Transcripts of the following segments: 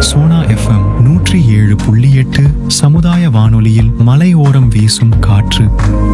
Sona FM நூற்றி ஏழு புள்ளி எட்டு சமுதாய வானொலியில் மலையோரம் வீசும் காற்று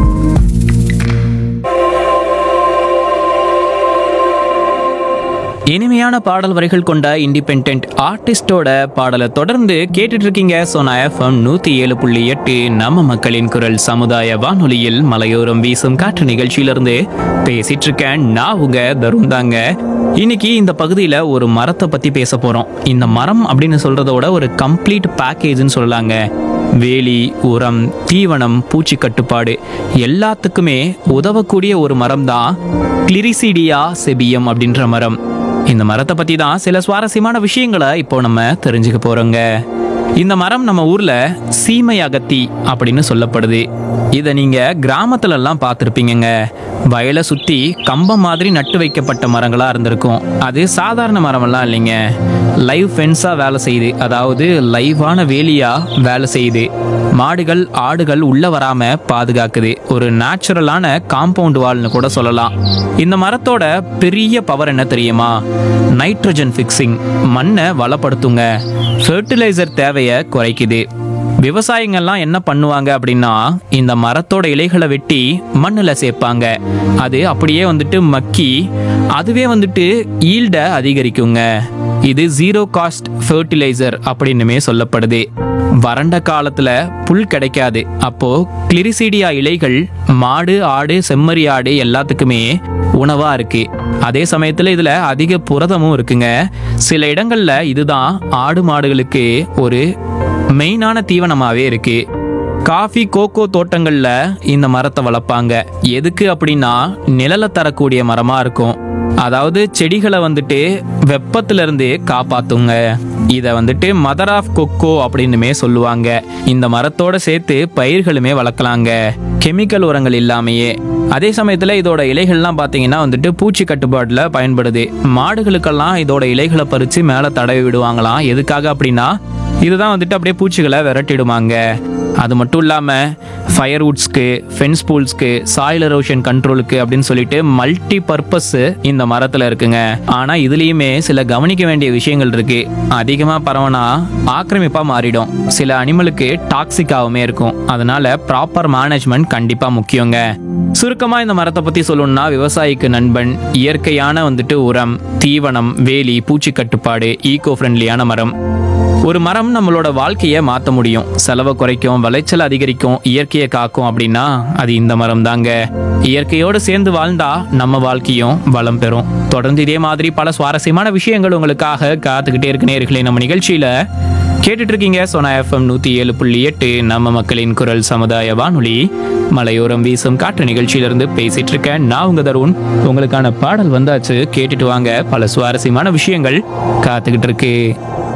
இனிமையான பாடல் வரிகள் கொண்ட இண்டிபெண்ட் ஆர்டிஸ்டோட பாடலை தொடர்ந்து கேட்டுட்டு இருக்கீங்க சோனா எஃப்எம் நூத்தி ஏழு புள்ளி எட்டு நம்ம மக்களின் குரல் சமுதாய வானொலியில் மலையோரம் வீசும் காற்று நிகழ்ச்சியிலிருந்து பேசிட்டு இருக்கேன் நான் உங்க தருண் தாங்க இன்னைக்கு இந்த பகுதியில் ஒரு மரத்தை பத்தி பேச போறோம் இந்த மரம் அப்படின்னு சொல்றதோட ஒரு கம்ப்ளீட் பேக்கேஜ்னு சொல்லலாங்க வேலி உரம் தீவனம் பூச்சி கட்டுப்பாடு எல்லாத்துக்குமே உதவக்கூடிய ஒரு மரம் தான் கிளிரிசிடியா செபியம் அப்படின்ற மரம் இந்த மரத்தை பத்தி தான் சில சுவாரஸ்யமான விஷயங்களை இப்போ நம்ம தெரிஞ்சுக்க போறோங்க இந்த மரம் நம்ம ஊர்ல சீமை அகத்தி அப்படின்னு சொல்லப்படுது இதை நீங்க கிராமத்துல எல்லாம் பார்த்துருப்பீங்கங்க வயலை சுத்தி கம்பம் மாதிரி நட்டு வைக்கப்பட்ட மரங்களா இருந்திருக்கும் அது சாதாரண மரமெல்லாம் இல்லைங்க லைவ் ஃபென்ஸா வேலை செய்யுது அதாவது லைவான வேலியா வேலை செய்யுது மாடுகள் ஆடுகள் உள்ள வராம பாதுகாக்குது ஒரு நேச்சுரலான காம்பவுண்ட் வால்னு கூட சொல்லலாம் இந்த மரத்தோட பெரிய பவர் என்ன தெரியுமா நைட்ரஜன் ஃபிக்ஸிங் மண்ணை வளப்படுத்துங்க ஃபெர்டிலைசர் தேவையை குறைக்குது விவசாயிங்கெல்லாம் என்ன பண்ணுவாங்க அப்படின்னா இந்த மரத்தோட இலைகளை வெட்டி மண்ணில் சேர்ப்பாங்க அது அப்படியே வந்துட்டு மக்கி அதுவே வந்துட்டு ஈல்டை அதிகரிக்குங்க இது ஜீரோ காஸ்ட் ஃபெர்டிலைசர் அப்படின்னுமே சொல்லப்படுது வறண்ட காலத்துல புல் கிடைக்காது அப்போ கிளிரிசீடியா இலைகள் மாடு ஆடு செம்மறி ஆடு எல்லாத்துக்குமே உணவா இருக்கு அதே சமயத்துல இதுல அதிக புரதமும் இருக்குங்க சில இடங்கள்ல இதுதான் ஆடு மாடுகளுக்கு ஒரு மெயினான தீவனமாவே இருக்கு காஃபி கோகோ தோட்டங்கள்ல இந்த மரத்தை வளர்ப்பாங்க எதுக்கு அப்படின்னா நிழலை தரக்கூடிய மரமா இருக்கும் அதாவது செடிகளை வந்துட்டு வெப்பத்துல இருந்து காப்பாத்துங்க இதை வந்துட்டு மதர் ஆஃப் கொக்கோ அப்படின்னுமே சொல்லுவாங்க இந்த மரத்தோட சேர்த்து பயிர்களுமே வளர்க்கலாங்க கெமிக்கல் உரங்கள் இல்லாமையே அதே சமயத்தில் இதோட இலைகள்லாம் பார்த்தீங்கன்னா வந்துட்டு பூச்சி கட்டுப்பாட்டில் பயன்படுது மாடுகளுக்கெல்லாம் இதோட இலைகளை பறித்து மேலே தடவி விடுவாங்களாம் எதுக்காக அப்படின்னா இதுதான் வந்துட்டு அப்படியே பூச்சிகளை விரட்டிடுமாங்க அது மட்டும் இல்லாமல் ஃபயர்வுட்ஸ்க்கு ஃபென்ஸ் பூல்ஸ்க்கு சாயில் எரோஷன் கண்ட்ரோலுக்கு அப்படின்னு சொல்லிட்டு மல்டி பர்பஸ் இந்த மரத்தில் இருக்குங்க ஆனால் இதுலேயுமே சில கவனிக்க வேண்டிய விஷயங்கள் இருக்கு அதிகமாக பரவனா ஆக்கிரமிப்பாக மாறிடும் சில அனிமலுக்கு டாக்ஸிக்காகவுமே இருக்கும் அதனால ப்ராப்பர் மேனேஜ்மெண்ட் கண்டிப்பாக முக்கியங்க சுருக்கமா இந்த மரத்தை பத்தி சொல்லணும்னா விவசாயிக்கு நண்பன் இயற்கையான வந்துட்டு உரம் தீவனம் வேலி பூச்சி கட்டுப்பாடு ஈகோ ஃப்ரெண்ட்லியான மரம் ஒரு மரம் நம்மளோட வாழ்க்கையை மாற்ற முடியும் செலவை குறைக்கும் விளைச்சல் அதிகரிக்கும் இயற்கையை காக்கும் அப்படின்னா அது இந்த மரம் தாங்க இயற்கையோடு சேர்ந்து வாழ்ந்தா நம்ம வாழ்க்கையும் வளம் பெறும் தொடர்ந்து இதே மாதிரி பல சுவாரஸ்யமான விஷயங்கள் உங்களுக்காக காத்துக்கிட்டே இருக்கு நேர்களே நம்ம நிகழ்ச்சியில கேட்டுட்டு இருக்கீங்க சோனா எஃப்எம் நூத்தி ஏழு புள்ளி எட்டு நம்ம மக்களின் குரல் சமுதாய வானொலி மலையோரம் வீசும் காற்று நிகழ்ச்சியிலிருந்து பேசிட்டு இருக்கேன் நான் உங்க தருண் உங்களுக்கான பாடல் வந்தாச்சு கேட்டுட்டு வாங்க பல சுவாரஸ்யமான விஷயங்கள் காத்துக்கிட்டு இருக்கு